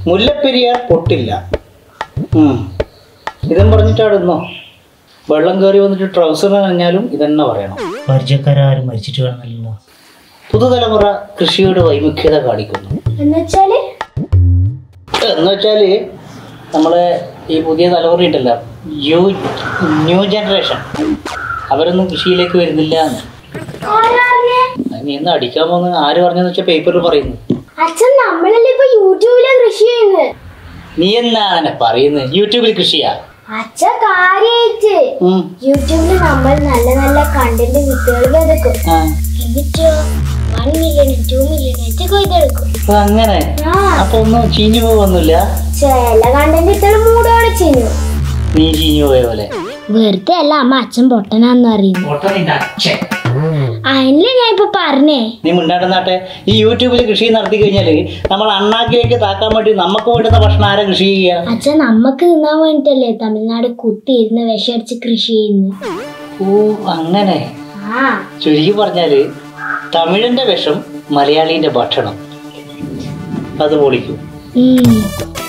മുല്ലപ്പെരിയാർ പൊട്ടില്ല ഉം. ഇതും പറഞ്ഞിട്ടാടുന്നോ വെള്ളം കയറി വന്നിട്ട് ട്രൗസർ നനഞ്ഞാലും ഇതന്നെ പറയണം പരിചയക്കാരും മരിച്ചിട്ട് കാണുന്നല്ലോ പുതുതലമുറ കൃഷിയോട് വൈമുഖ്യത കാണിക്കുന്നു എന്നുവെച്ചാല് എന്ന് വെച്ചാല് നമ്മളെ ഈ പുതിയ തലമുറ ഉണ്ടല്ലോ യു ന്യൂ ജനറേഷൻ അവരൊന്നും കൃഷിയിലേക്ക് വരുന്നില്ല എന്ന് ആരാ പറഞ്ഞേ? നീ ഇന്ന് അടിക്കാൻ പോകുന്ന ആര് പറഞ്ഞെന്ന് വെച്ചാൽ പേപ്പറിൽ പറയുന്നു അച്ഛൻ നമ്മളല്ലേ ഇപ്പൊ യൂട്യൂബിലെ കൃഷി ചെയ്യുന്നത് നീ എന്നാണ് പറയുന്നത് യൂട്യൂബിൽ കൃഷിയാ അച്ഛൻ കാര്യായിട്ട് ഉം. യൂട്യൂബിൽ നമ്മൾ നല്ല നല്ല കണ്ടന്റ് വിത്തുകൾ വിതക്കും ആ. എന്നിട്ടോ വൺ മില്യൺ ടു മില്യൺ ആയിട്ട് കൊയ്തെടുക്കും അപ്പൊ അങ്ങനെ ആ അപ്പൊ ഒന്നും ചീഞ്ഞു പോകുന്നില്ല ചില കണ്ടന്റ് വിത്തുകൾ മൂടോടെ ചെയ്യുന്നു നീ ചീഞ്ഞു പോയ പോലെ വെറുതെ അല്ല അമ്മ അച്ഛൻ പൊട്ടനാന്ന് അറിയുന്നു അതിനല്ലേ ഞാൻ ഇപ്പൊ പറഞ്ഞേ നീ മിണ്ടാടുന്നാട്ടെ ഈ യൂട്യൂബിൽ കൃഷി നടത്തി കഴിഞ്ഞാല് നമ്മൾ അണ്ണാക്കിലേക്ക് താക്കാൻ വേണ്ടി നമുക്ക് വേണ്ടുന്ന ഭക്ഷണം ആരാ കൃഷി ചെയ്യാ അച്ഛൻ നമ്മക്ക് തിന്നാൻ വേണ്ടിട്ടല്ലേ തമിഴ്നാട് കുത്തിയിരുന്ന് വിഷടിച്ച് കൃഷി ചെയ്യുന്നു ഓ അങ്ങനെ ആ ചുരുക്കി പറഞ്ഞാല് തമിഴിന്റെ വിഷം മലയാളീന്റെ ഭക്ഷണം അത് പൊളിക്കും ഉം